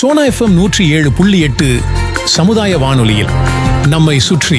Sona FM நூற்றி ஏழு புள்ளி எட்டு சமுதாய வானொலியில் நம்மை சுற்றி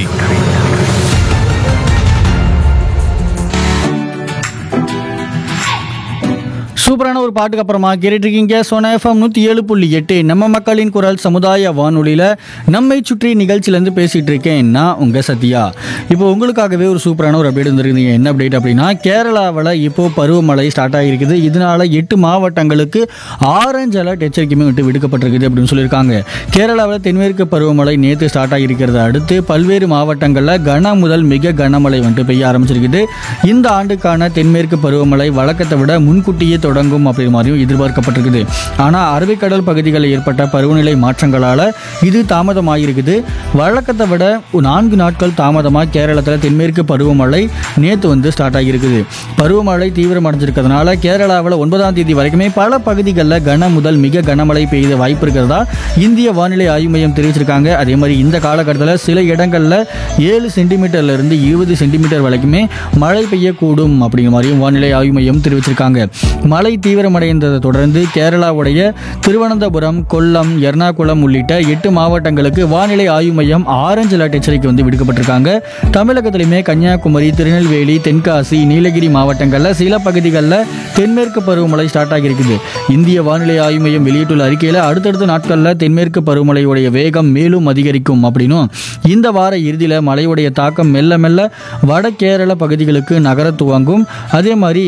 சூப்பரான ஒரு பாட்டுக்கு அப்புறமா கேட்டுட்டு இருக்கீங்க சோனா எஃப்எம் நூற்றி ஏழு புள்ளி எட்டு நம்ம மக்களின் குரல் சமுதாய வானொலியில் நம்மை சுற்றி நிகழ்ச்சியிலேருந்து பேசிகிட்டு இருக்கேன் நான் உங்கள் சத்யா இப்போ உங்களுக்காகவே ஒரு சூப்பரான ஒரு அப்டேட் வந்துருக்குதுங்க என்ன அப்டேட் அப்படின்னா கேரளாவில் இப்போ பருவமழை ஸ்டார்ட் ஆகிருக்குது இதனால எட்டு மாவட்டங்களுக்கு ஆரஞ்சு அலர்ட் எச்சரிக்கையுமே விட்டு விடுக்கப்பட்டிருக்குது அப்படின்னு சொல்லியிருக்காங்க கேரளாவில் தென்மேற்கு பருவமழை நேற்று ஸ்டார்ட் ஆகியிருக்கிறத அடுத்து பல்வேறு மாவட்டங்களில் கன முதல் மிக கனமழை வந்துட்டு பெய்ய ஆரம்பிச்சிருக்குது இந்த ஆண்டுக்கான தென்மேற்கு பருவமழை வழக்கத்தை விட முன்கூட்டியே தொடங்கும் அப்படி மாதிரியும் எதிர்பார்க்கப்பட்டிருக்குது ஆனால் அரபிக்கடல் பகுதிகளில் ஏற்பட்ட பருவநிலை மாற்றங்களால் இது தாமதமாகிருக்குது வழக்கத்தை விட நான்கு நாட்கள் தாமதமாக கேரளத்தில் தென்மேற்கு பருவமழை நேற்று வந்து ஸ்டார்ட் ஆகியிருக்குது பருவமழை தீவிரமடைஞ்சிருக்கிறதுனால கேரளாவில் ஒன்பதாம் தேதி வரைக்குமே பல பகுதிகளில் கன முதல் மிக கனமழை பெய்த வாய்ப்பு இருக்கிறதா இந்திய வானிலை ஆய்வு மையம் தெரிவிச்சிருக்காங்க அதே மாதிரி இந்த காலகட்டத்தில் சில இடங்களில் ஏழு சென்டிமீட்டர்ல இருந்து இருபது சென்டிமீட்டர் வரைக்குமே மழை பெய்யக்கூடும் அப்படிங்கிற மாதிரியும் வானிலை ஆய்வு மையம் தெரிவிச்சிருக்காங்க மழை தீவிரமடைந்ததை தொடர்ந்து கேரளாவுடைய திருவனந்தபுரம் கொல்லம் எர்ணாகுளம் உள்ளிட்ட எட்டு மாவட்டங்களுக்கு வானிலை ஆய்வு மையம் ஆரஞ்சு அலர்ட் எச்சரிக்கை வந்து விடுக்கப்பட்டிருக்காங்க தமிழகத்திலுமே கன்னியாகுமரி திருநெல்வேலி தென்காசி நீலகிரி மாவட்டங்களில் சில பகுதிகளில் தென்மேற்கு பருவமழை ஸ்டார்ட் ஆகியிருக்குது இந்திய வானிலை ஆய்வு மையம் வெளியிட்டுள்ள அறிக்கையில் அடுத்தடுத்த நாட்களில் தென்மேற்கு பருவமழையுடைய வேகம் மேலும் அதிகரிக்கும் அப்படின்னும் இந்த வார இறுதியில் மழையுடைய தாக்கம் மெல்ல மெல்ல வட கேரள பகுதிகளுக்கு நகர துவங்கும் அதே மாதிரி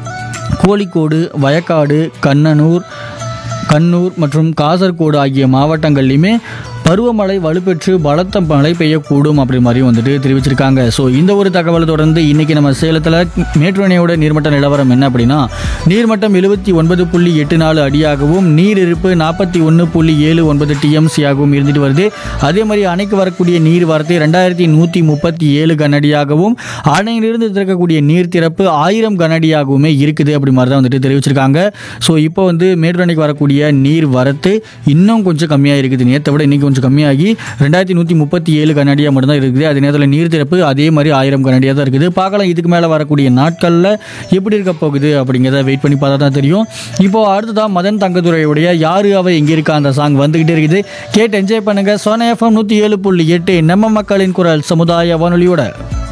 கோழிக்கோடு வயக்காடு கண்ணனூர் கண்ணூர் மற்றும் காசர்கோடு ஆகிய மாவட்டங்கள்லையுமே பருவமழை வலுப்பெற்று பலத்த மழை பெய்யக்கூடும் அப்படி மாதிரி வந்துட்டு தெரிவிச்சிருக்காங்க ஸோ இந்த ஒரு தகவலை தொடர்ந்து இன்னைக்கு நம்ம சேலத்தில் மேட்டூர் அணையோட நீர்மட்ட நிலவரம் என்ன அப்படின்னா நீர்மட்டம் எழுபத்தி ஒன்பது புள்ளி எட்டு நாலு அடியாகவும் நீர் இருப்பு நாற்பத்தி ஒன்று புள்ளி ஏழு ஒன்பது டிஎம்சியாகவும் இருந்துட்டு வருது அதே மாதிரி அணைக்கு வரக்கூடிய நீர் வரத்து ரெண்டாயிரத்தி நூற்றி முப்பத்தி ஏழு கனஅடியாகவும் அணையிலிருந்து திறக்கக்கூடிய நீர் திறப்பு ஆயிரம் கனஅடியாகவுமே இருக்குது அப்படி மாதிரி தான் வந்துட்டு தெரிவிச்சிருக்காங்க ஸோ இப்போ வந்து மேட்டூர் அணைக்கு வரக்கூடிய நீர் வரத்து இன்னும் கொஞ்சம் கம்மியாக இருக்குது நேற்றை விட இன்னைக்கு கொஞ்சம் கம்மியாகி ரெண்டாயிரத்தி நூற்றி முப்பத்தி ஏழு கனடியாக மட்டும்தான் இருக்குது அதே நேரத்தில் நீர் திறப்பு அதே மாதிரி ஆயிரம் கனடியாக தான் இருக்குது பார்க்கலாம் இதுக்கு மேலே வரக்கூடிய நாட்களில் எப்படி இருக்க போகுது அப்படிங்கிறத வெயிட் பண்ணி பார்த்தா தான் தெரியும் இப்போ அடுத்ததான் மதன் தங்கதுரையுடைய யாரு அவ எங்கே இருக்கா அந்த சாங் வந்துகிட்டே இருக்குது கேட்டு என்ஜாய் பண்ணுங்க சோனா எஃப்எம் நூற்றி ஏழு புள்ளி எட்டு நம்ம மக்களின் குரல் சமுதாய வானொலியோட